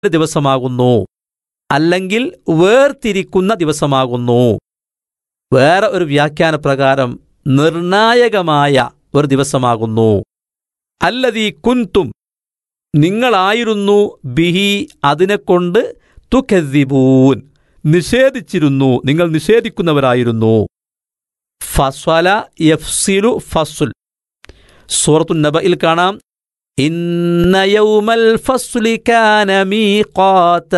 ദിവസമാകുന്നു അല്ലെങ്കിൽ വേർതിരിക്കുന്ന ദിവസമാകുന്നു വേറെ ഒരു വ്യാഖ്യാന പ്രകാരം നിർണായകമായ ഒരു ദിവസമാകുന്നു അല്ലതീ കുൻതും നിങ്ങളായിരുന്നു ബിഹി അതിനെക്കൊണ്ട് തുഖദ്ദിബൂൻ നിഷേധിച്ചിരുന്നു നിങ്ങൾ നിഷേധിക്കുന്നവരായിരുന്നു ഫസ്വല യഫ്സിലു ഫസുൽ സൂറത്തു നബയിൽ കാണാം ഇന്ന യൗമൽ ഫസ്ലി കാന മീഖാത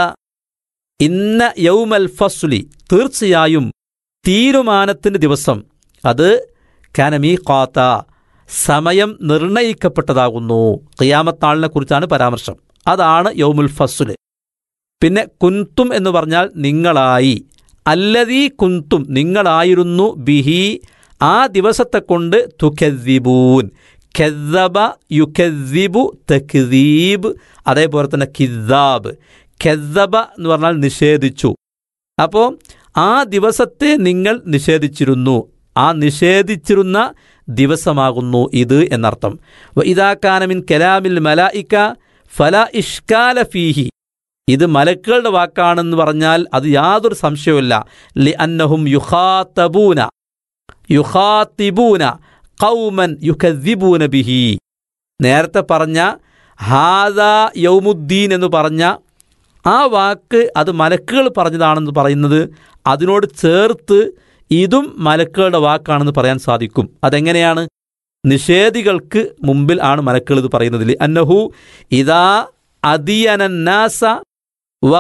ഇന്ന യൗമൽ ഫസ്ലി തീർച്ചയായും തീരുമാനത്തിന്റെ ദിവസം അത് കാന മീഖാത സമയം നിർണയിക്കപ്പെട്ടതാകുന്നു ഖിയാമത്താളിനെ കുറിച്ചാണ് പരാമർശം അതാണ് യൗമുൽ ഫസ്ല് പിന്നെ കുന്തും എന്ന് പറഞ്ഞാൽ നിങ്ങളായി അല്ലതീ കുന്തും നിങ്ങളായിരുന്നു ബിഹി ആ ദിവസത്തെ കൊണ്ട് തുഖദ്ദിബൂൻ ഖദ്ദബ യുഖദ്ദിബു തക്ദീബ് അതേപോലെ തന്നെ കിദ്ദാബ് ഖദ്ദബ എന്ന് പറഞ്ഞാൽ നിഷേധിച്ചു അപ്പോൾ ആ ദിവസത്തെ നിങ്ങൾ നിഷേധിച്ചിരുന്നു ആ നിഷേധിച്ചിരുന്ന ദിവസമാകുന്നു ഇത് എന്നർത്ഥം ഇതാക്കാനമിൻ കലാമിൽ മലായിക്ക ഫല ഇഷ്കാല ഫീഹി ഇത് മലക്കുകളുടെ വാക്കാണെന്ന് പറഞ്ഞാൽ അത് യാതൊരു സംശയവുമില്ല ലി അന്നഹും യുഹാത്തബൂന യുഹാത്തിബൂന കൗമൻ യുഖദ്ദിബൂന ബിഹി നേരത്തെ പറഞ്ഞ ഹാദ യൗമുദ്ദീൻ എന്ന് പറഞ്ഞ ആ വാക്ക് അത് മലക്കുകൾ പറഞ്ഞതാണെന്ന് പറയുന്നത് അതിനോട് ചേർത്ത് ഇതും മലക്കുകളുടെ വാക്കാണെന്ന് പറയാൻ സാധിക്കും അതെങ്ങനെയാണ് നിഷേധികൾക്ക് മുമ്പിൽ ആണ് മലക്കുകൾ ഇത് പറയുന്നതിൽ അന്നഹു ഇതാ അദിയനന്നാസ വ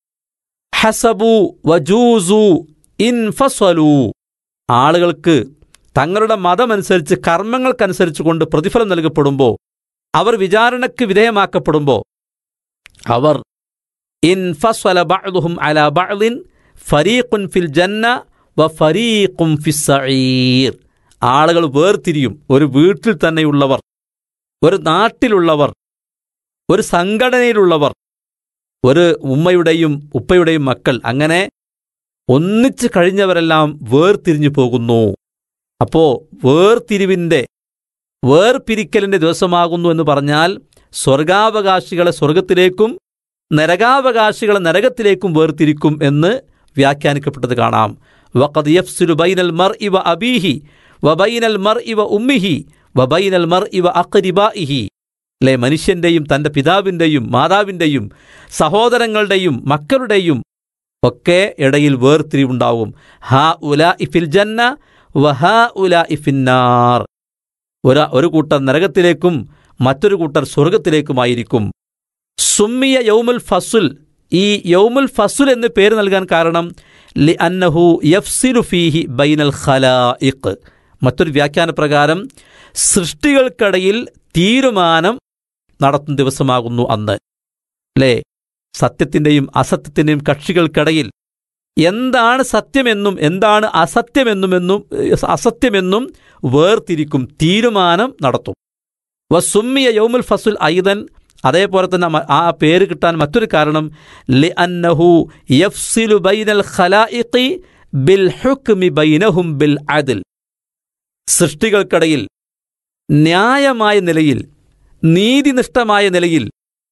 ഹസബു വജൂസു ഇൻഫസലു ആളുകൾക്ക് തങ്ങളുടെ മതമനുസരിച്ച് കർമ്മങ്ങൾക്കനുസരിച്ച് കൊണ്ട് പ്രതിഫലം നൽകപ്പെടുമ്പോൾ അവർ വിചാരണയ്ക്ക് വിധേയമാക്കപ്പെടുമ്പോൾ അവർ ഇൻഫസ്വല ബഅ്ദുഹും അലാ ബഅ്ദിൻ ഫരീഖുൻ ഫിൽ ജന്ന വ ഫരീഖും ഫിസ്സഈർ ആളുകൾ വേർതിരിയും ഒരു വീട്ടിൽ തന്നെയുള്ളവർ ഒരു നാട്ടിലുള്ളവർ ഒരു സംഘടനയിലുള്ളവർ ഒരു ഉമ്മയുടെയും ഉപ്പയുടെയും മക്കൾ അങ്ങനെ ഒന്നിച്ച് കഴിഞ്ഞവരെല്ലാം വേർതിരിഞ്ഞു പോകുന്നു അപ്പോ വേർതിരിവിൻ്റെ വേർപിരിക്കലിന്റെ ദിവസമാകുന്നു എന്ന് പറഞ്ഞാൽ സ്വർഗാവകാശികളെ സ്വർഗത്തിലേക്കും നരകാവകാശികളെ നരകത്തിലേക്കും വേർതിരിക്കും എന്ന് വ്യാഖ്യാനിക്കപ്പെട്ടത് കാണാം വഖദ് യഫ്സുലു ബൈനൽ മർ ഇവ അബീഹി വബൈനൽ മർ ഇവ ഉമ്മിഹി വബൈനൽ മർ ഇവ അഖരിബാഇഹി അല്ലെ മനുഷ്യന്റെയും തന്റെ പിതാവിന്റെയും മാതാവിന്റെയും സഹോദരങ്ങളുടെയും മക്കളുടെയും ഒക്കെ ഇടയിൽ വേർതിരിവുണ്ടാവും ഹാ ഉല ഇഫിൽ ജന്ന വഹാ ഉല ഇഫിന്നാർ ഒരു ഒരു കൂട്ടർ നരകത്തിലേക്കും മറ്റൊരു കൂട്ടർ സ്വർഗത്തിലേക്കുമായിരിക്കും സുമ്മിയ യൗമുൽ ഫസുൽ ഈ യൗമുൽ ഫസുൽ എന്ന് പേര് നൽകാൻ കാരണം ലി അന്നഹു യഫ്സിലു ഫീഹി ബൈനൽ ഖലായിഖ് മറ്റൊരു വ്യാഖ്യാന പ്രകാരം സൃഷ്ടികൾക്കിടയിൽ തീരുമാനം നടത്തുന്ന ദിവസമാകുന്നു അന്ന് അല്ലേ സത്യത്തിൻ്റെയും അസത്യത്തിൻ്റെയും കക്ഷികൾക്കിടയിൽ എന്താണ് സത്യമെന്നും എന്താണ് അസത്യമെന്നുമെന്നും അസത്യമെന്നും വേർതിരിക്കും തീരുമാനം നടത്തും വസുമ്മിയ യൗമുൽ ഫസുൽ ഐദൻ അതേപോലെ തന്നെ മ- ആ പേര് കിട്ടാൻ മറ്റൊരു കാരണം ലി അന്നഹു യഫ്സിലു ബൈനൽ ഖലായിഖി ബിൽ ഹുക്മി ബൈനഹും ബിൽ അദിൽ സൃഷ്ടികൾക്കിടയിൽ ന്യായമായ നിലയിൽ നീതിനിഷ്ഠമായ നിലയിൽ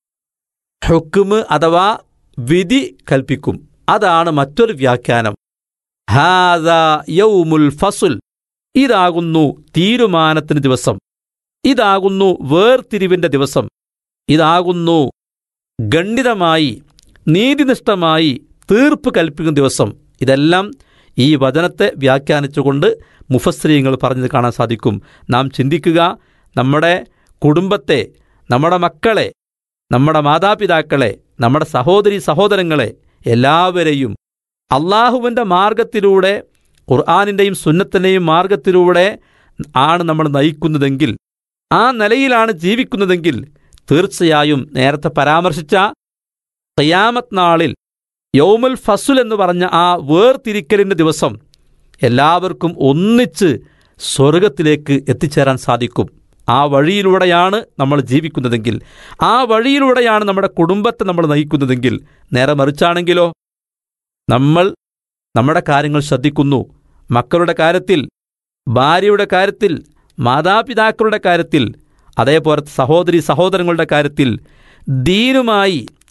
ഹുക്മ് അഥവാ വിധി കൽപ്പിക്കും അതാണ് മറ്റൊരു വ്യാഖ്യാനം ഹാദ യൗമുൽ ഫസുൽ ഇതാകുന്നു തീരുമാനത്തിന് ദിവസം ഇതാകുന്നു വേർതിരിവിന്റെ ദിവസം ഇതാകുന്നു ഗണ്ഡിതമായി നീതിനിഷ്ഠമായി തീർപ്പ് കൽപ്പിക്കുന്ന ദിവസം ഇതെല്ലാം ഈ വചനത്തെ വ്യാഖ്യാനിച്ചുകൊണ്ട് മുഫസ്രീങ്ങൾ പറഞ്ഞത് കാണാൻ സാധിക്കും നാം ചിന്തിക്കുക നമ്മുടെ കുടുംബത്തെ നമ്മുടെ മക്കളെ നമ്മുടെ മാതാപിതാക്കളെ നമ്മുടെ സഹോദരി സഹോദരങ്ങളെ എല്ലാവരെയും അള്ളാഹുവിൻ്റെ മാർഗത്തിലൂടെ ഖുർആാനിൻ്റെയും സുന്നത്തിൻ്റെയും മാർഗത്തിലൂടെ ആണ് നമ്മൾ നയിക്കുന്നതെങ്കിൽ ആ നിലയിലാണ് ജീവിക്കുന്നതെങ്കിൽ തീർച്ചയായും നേരത്തെ പരാമർശിച്ച ഖിയാമത്ത് നാളിൽ യൗമുൽ ഫസുൽ എന്ന് പറഞ്ഞ ആ വേർതിരിക്കലിൻ്റെ ദിവസം എല്ലാവർക്കും ഒന്നിച്ച് സ്വർഗത്തിലേക്ക് എത്തിച്ചേരാൻ സാധിക്കും ആ വഴിയിലൂടെയാണ് നമ്മൾ ജീവിക്കുന്നതെങ്കിൽ ആ വഴിയിലൂടെയാണ് നമ്മുടെ കുടുംബത്തെ നമ്മൾ നയിക്കുന്നതെങ്കിൽ നേരെ മറിച്ചാണെങ്കിലോ നമ്മൾ നമ്മുടെ കാര്യങ്ങൾ ശ്രദ്ധിക്കുന്നു മക്കളുടെ കാര്യത്തിൽ ഭാര്യയുടെ കാര്യത്തിൽ മാതാപിതാക്കളുടെ കാര്യത്തിൽ അതേപോലെ സഹോദരി സഹോദരങ്ങളുടെ കാര്യത്തിൽ ദീനുമായി